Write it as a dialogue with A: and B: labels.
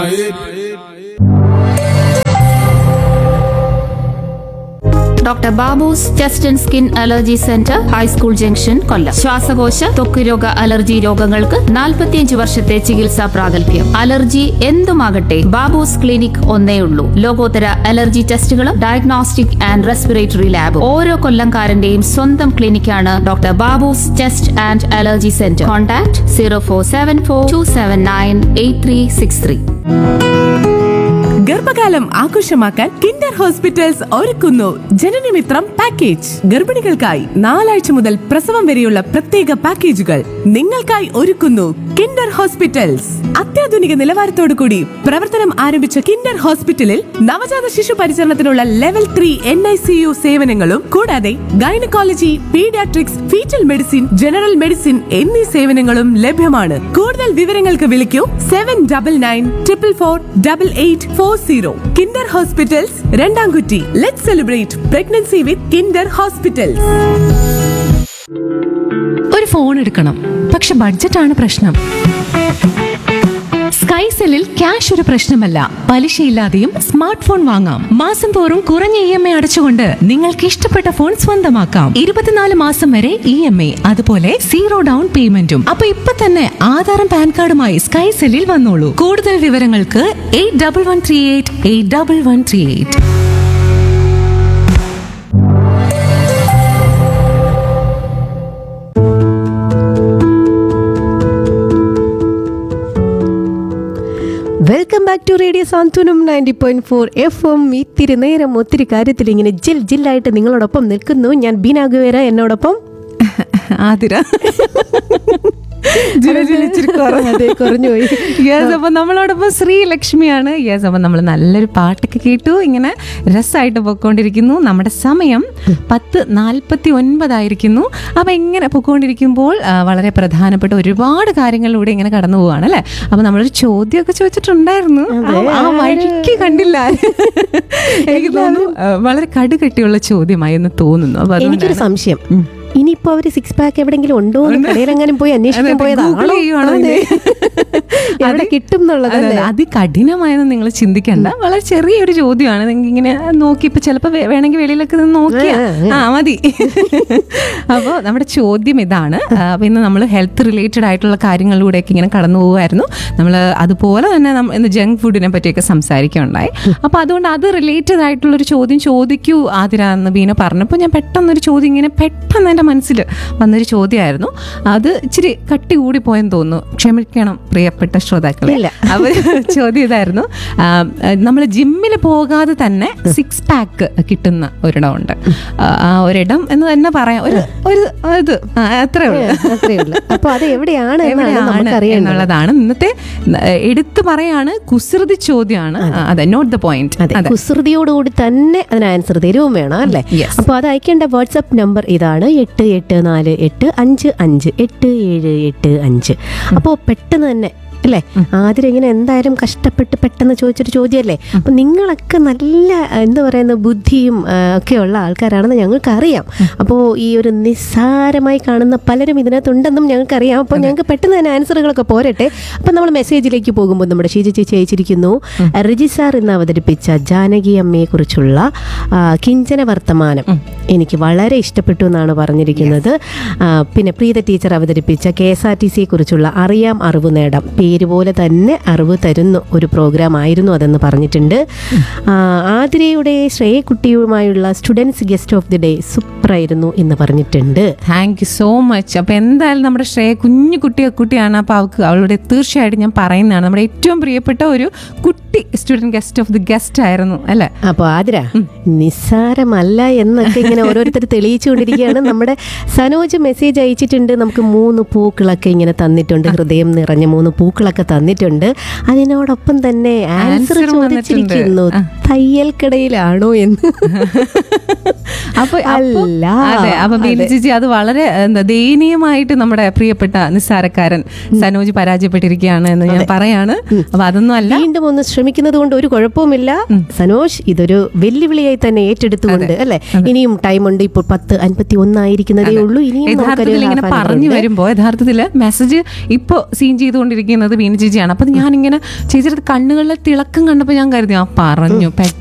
A: Doctor Babu's chest and skin allergy centre high school junction Kollam ശ്വാസകോശ ത്വക്ക് രോഗ അലർജി രോഗങ്ങൾക്ക് 45 വർഷത്തെ ചികിത്സാ പ്രാഗൽഭ്യം അലർജി എന്തുമാകട്ടെ ബാബൂസ് ക്ലിനിക് ഒന്നേ ഉള്ളൂ ലോകോത്തര അലർജി ടെസ്റ്റുകളും ഡയഗ്നോസ്റ്റിക് ആൻഡ് റെസ്പിറേറ്ററി ലാബ് ഓരോ കൊല്ലംകാരന്റെയും സ്വന്തം ക്ലിനിക്കാണ് doctor Babu's chest and allergy centre contact zero four seven four two seven nine eight three six three
B: ഗർഭകാലം ആഘോഷമാക്കാൻ കിൻഡർ ഹോസ്പിറ്റൽസ് ഒരുക്കുന്നു ജനനമിത്രം പാക്കേജ് ഗർഭിണികൾക്കായി നാലാഴ്ച മുതൽ പ്രസവം വരെയുള്ള പ്രത്യേക പാക്കേജുകൾ നിങ്ങൾക്കായി ഒരുക്കുന്നു കിൻഡർ ഹോസ്പിറ്റൽസ് അത്യാധുനിക നിലവാരത്തോടു കൂടി പ്രവർത്തനം ആരംഭിച്ച കിൻഡർ ഹോസ്പിറ്റലിൽ നവജാത ശിശു പരിചരണത്തിനുള്ള level three N I C U സേവനങ്ങളും കൂടാതെ gynaecology paediatrics fetal medicine general medicine എന്നീ സേവനങ്ങളും ലഭ്യമാണ് കൂടുതൽ വിവരങ്ങൾക്ക് വിളിക്കൂ seven double nine triple four double eight four zero Kinder hospitals Randamkutty let celebrate pregnancy with Kinder hospitals
C: ഒരു ഫോൺ എടുക്കണം പക്ഷെ ബഡ്ജറ്റാണ് പ്രശ്നം സ്കൈസെല്ലിൽ ക്യാഷ് ഒരു പ്രശ്നമല്ല പലിശയില്ലാതെയും സ്മാർട്ട് ഫോൺ വാങ്ങാം മാസം തോറും കുറഞ്ഞ ഇ എം ഐ അടച്ചുകൊണ്ട് നിങ്ങൾക്ക് ഇഷ്ടപ്പെട്ട ഫോൺ സ്വന്തമാക്കാം ഇരുപത്തിനാല് മാസം വരെ ഇ എം ഐ അതുപോലെ സീറോ ഡൗൺ പേയ്മെന്റും അപ്പൊ ഇപ്പൊ തന്നെ ആധാറും പാൻ കാർഡുമായി സ്കൈസെല്ലിൽ വന്നോളൂ കൂടുതൽ വിവരങ്ങൾക്ക് eight double one three eight eight double one three eight
D: welcome back to radio Santhwanam ninety point four F M ഇത്തിരി നേരം ഒത്തിരി കാര്യത്തിൽ ഇങ്ങനെ ജിൽ ജില്ലായിട്ട് നിങ്ങളോടൊപ്പം നിൽക്കുന്നു ഞാൻ ബീന ഗുവേര എന്നോടൊപ്പം
C: ആതിര
D: അതെ കുറഞ്ഞു പോയി
C: യെസ് അപ്പൊ നമ്മളോടൊപ്പം ശ്രീലക്ഷ്മിയാണ് യെസ് അപ്പൊ നമ്മൾ നല്ലൊരു പാട്ടൊക്കെ കേട്ടു ഇങ്ങനെ രസമായിട്ട് പൊക്കോണ്ടിരിക്കുന്നു നമ്മുടെ സമയം പത്ത് നാൽപ്പത്തി ഒൻപതായിരിക്കുന്നു അപ്പൊ ഇങ്ങനെ പൊക്കോണ്ടിരിക്കുമ്പോൾ ആ, വളരെ പ്രധാനപ്പെട്ട ഒരുപാട് കാര്യങ്ങളിലൂടെ ഇങ്ങനെ കടന്നു പോവാണ് അല്ലെ അപ്പൊ നമ്മളൊരു ചോദ്യമൊക്കെ ചോദിച്ചിട്ടുണ്ടായിരുന്നു ആ- ആ വഴിക്ക് കണ്ടില്ല എനിക്ക് തോന്നുന്നു ആ, വളരെ കടുകട്ടിയുള്ള ചോദ്യമായി എന്ന് തോന്നുന്നു അപ്പൊ
D: എനിക്കൊരു
C: അതുകൊണ്ടാണ്
D: സംശയം ഇനിയിപ്പോ അവര് സിക്സ് പാക്ക് എവിടെങ്കിലും ഉണ്ടോ എന്ന് കടയിലെങ്ങാനും പോയി അന്വേഷിക്കാൻ
C: അതെ,
D: പോയതാണോ
C: Google ചെയ്യുവാണോ
D: അതെ.
C: ഇനി?
D: എവിടെ
C: അത്
D: കിട്ടും എന്നുള്ളതല്ലേ
C: അതെ, അതികഠിനമായെന്ന് നിങ്ങൾ ചിന്തിക്കണ്ട വളരെ ചെറിയൊരു ചോദ്യമാണ് നിങ്ങൾക്ക് ഇങ്ങനെ നോക്കി ഇപ്പൊ ചിലപ്പോ വേ- വേണമെങ്കിൽ വെളിയിലൊക്കെ നിന്ന് നോക്കിയാ ആ മതി അപ്പോൾ നമ്മുടെ ചോദ്യം ഇതാണ് ആ, അപ്പൊ ഇന്ന് നമ്മൾ ഹെൽത്ത് റിലേറ്റഡ് ആയിട്ടുള്ള കാര്യങ്ങളിലൂടെയൊക്കെ ഇങ്ങനെ കടന്നു പോകുമായിരുന്നു നമ്മൾ അതുപോലെ തന്നെ നമ്മ- ഇന്ന് ജങ്ക് ഫുഡിനെ പറ്റിയൊക്കെ സംസാരിക്കുകയുണ്ടായി അപ്പൊ അതുകൊണ്ട് അത് റിലേറ്റഡ് ആയിട്ടുള്ളൊരു ചോദ്യം ചോദിക്കൂ ആതിര എന്ന് ബീന പറഞ്ഞപ്പോൾ ഞാൻ പെട്ടെന്നൊരു ചോദ്യം ഇങ്ങനെ പെട്ടെന്ന് എൻ്റെ മനസ്സിൽ വന്നൊരു ചോദ്യമായിരുന്നു അത് ഇച്ചിരി കട്ടി കൂടി പോയെന്ന് തോന്നുന്നു ക്ഷമിക്കണം പ്രിയപ്പെട്ട ശ്രോതാക്കളെ
D: ഇല്ല.
C: അവർ ചോദ്യം ഇതായിരുന്നു നമ്മൾ ജിമ്മിൽ പോകാതെ തന്നെ സിക്സ് പാക്ക് കിട്ടുന്ന ഒരിടമുണ്ട് ആ, ആ ഒരിടം എന്ന് തന്നെ പറയാം ഒരു ഒരു ഇത് ആ, അത്രേ ഉള്ളൂ
D: അത്രേ ഉള്ളൂ അപ്പൊ അത് എവിടെയാണ് എന്നാണ്
C: എവിടെയാണ്
D: നമുക്കറിയേണ്ടത്
C: എന്നുള്ളതാണ് ഇന്നത്തെ ഏഹ്, എടുത്തു പറയാണ് കുസൃതി ചോദ്യമാണ് ആ, അതെ നോട്ട് ദ പോയിന്റ്
D: അതെ കുസൃതിയോടുകൂടി തന്നെ അതിന് ആൻസർ തരുവും വേണം അല്ലേ
C: Yes.
D: അപ്പോൾ അത് അയക്കേണ്ട വാട്സപ്പ് നമ്പർ ഇതാണ് എട്ട് എട്ട് നാല് എട്ട് അഞ്ച് അഞ്ച് എട്ട് ഏഴ് എട്ട് അഞ്ച് അപ്പോൾ പെട്ടെന്ന് തന്നെ അല്ലേ ആദ്യം ഇങ്ങനെ എന്തായാലും കഷ്ടപ്പെട്ട് പെട്ടെന്ന് ചോദിച്ചൊരു ചോദ്യമല്ലേ അപ്പം നിങ്ങളൊക്കെ നല്ല എന്താ പറയുന്ന ബുദ്ധിയും ആ, ഒക്കെയുള്ള ആൾക്കാരാണെന്ന് ഞങ്ങൾക്ക് അറിയാം അപ്പോൾ ഈ ഒരു നിസ്സാരമായി കാണുന്ന പലരും ഇതിനകത്തുണ്ടെന്നും ഞങ്ങൾക്കറിയാം അപ്പോൾ ഞങ്ങൾക്ക് പെട്ടെന്ന് തന്നെ ആൻസറുകളൊക്കെ പോരട്ടെ അപ്പം നമ്മൾ മെസ്സേജിലേക്ക് പോകുമ്പോൾ നമ്മുടെ ഷീജ ചേച്ചി അയച്ചിരിക്കുന്നു രജിസാർ എന്ന് അവതരിപ്പിച്ച ജാനകി അമ്മയെ കുറിച്ചുള്ള കിഞ്ചന വർത്തമാനം എനിക്ക് വളരെ ഇഷ്ടപ്പെട്ടു എന്നാണ് പറഞ്ഞിരിക്കുന്നത് ആ, പിന്നെ പ്രീത ടീച്ചർ അവതരിപ്പിച്ച കെ എസ് ആർ ടി സിയെ കുറിച്ചുള്ള അറിയാം അറിവ് നേടാം പേര് പോലെ തന്നെ അറിവ് തരുന്ന ഒരു പ്രോഗ്രാം ആയിരുന്നു അതെന്ന് പറഞ്ഞിട്ടുണ്ട് ആ, ആതിരയുടെ ശ്രേയക്കുട്ടിയുമായുള്ള students guest of the day സൂപ്പറായിരുന്നു എന്ന് പറഞ്ഞിട്ടുണ്ട്
C: താങ്ക് യു സോ മച്ച് അപ്പൊ എന്തായാലും നമ്മുടെ ശ്രേയ കുഞ്ഞു കുട്ടി കുട്ടിയാണ് അപ്പൊ അവൾക്ക് അവളുടെ തീർച്ചയായിട്ടും ഞാൻ പറയുന്നതാണ് നമ്മുടെ ഏറ്റവും പ്രിയപ്പെട്ട ഒരു കുട്ടി student guest of the guest ആയിരുന്നു അല്ലെ
D: അപ്പോൾ ആതിര നിസ്സാരമല്ല എന്നൊക്കെ ഇങ്ങനെ ഓരോരുത്തർ തെളിയിച്ചുകൊണ്ടിരിക്കുകയാണ് നമ്മുടെ സനോജ് മെസ്സേജ് അയച്ചിട്ടുണ്ട് നമുക്ക് മൂന്ന് പൂക്കളൊക്കെ ഇങ്ങനെ തന്നിട്ടുണ്ട് ഹൃദയം നിറഞ്ഞ മൂന്ന് പൂക്കളൊക്കെ തന്നിട്ടുണ്ട് അതിനോടൊപ്പം തന്നെ ആൻസർ
C: Answer ഉം
D: ചോദിച്ചിരിക്കുന്നു
C: വന്നിട്ടുണ്ട്.
D: തയ്യൽക്കടയിലാണോ എന്ന്
C: അപ്പൊ അപ്പൊ-
D: അല്ല.
C: അതെ അപ്പൊ ബീന ചേച്ചി അത് വളരെ എന്താ ദയനീയമായിട്ട് നമ്മുടെ പ്രിയപ്പെട്ട നിസ്സാരക്കാരൻ സനോജ് പരാജയപ്പെട്ടിരിക്കുകയാണ് എന്ന് ഞാൻ പറയാണ് അപ്പൊ അതൊന്നും അല്ല
D: വീണ്ടും ഒന്ന് ശ്രമിക്കുന്നത് കൊണ്ട് ഒരു കുഴപ്പവുമില്ല സനോജ് ഇതൊരു വെല്ലുവിളിയായി തന്നെ ഏറ്റെടുത്തുകൊണ്ട് അല്ലെ ഇനിയും ടൈം ഉണ്ട് ഇപ്പോൾ പത്ത് അൻപത്തി ഒന്നായിരിക്കുന്നതേ ഉള്ളൂ ഇനിയും നമുക്കൊരു
C: യഥാർത്ഥത്തിൽ ഇങ്ങനെ
D: half an hour
C: പറഞ്ഞു
D: ഉണ്ട്.
C: വരുമ്പോ യഥാർത്ഥത്തില് മെസ്സേജ് ഇപ്പൊ സീൻ ചെയ്തുകൊണ്ടിരിക്കുന്നത് ബീന ചേച്ചിയാണ് അപ്പൊ ഞാനിങ്ങനെ ചേച്ചിയുടെ കണ്ണുകളിലെ തിളക്കം കണ്ടപ്പോ ഞാൻ കരുതി ആ പറഞ്ഞു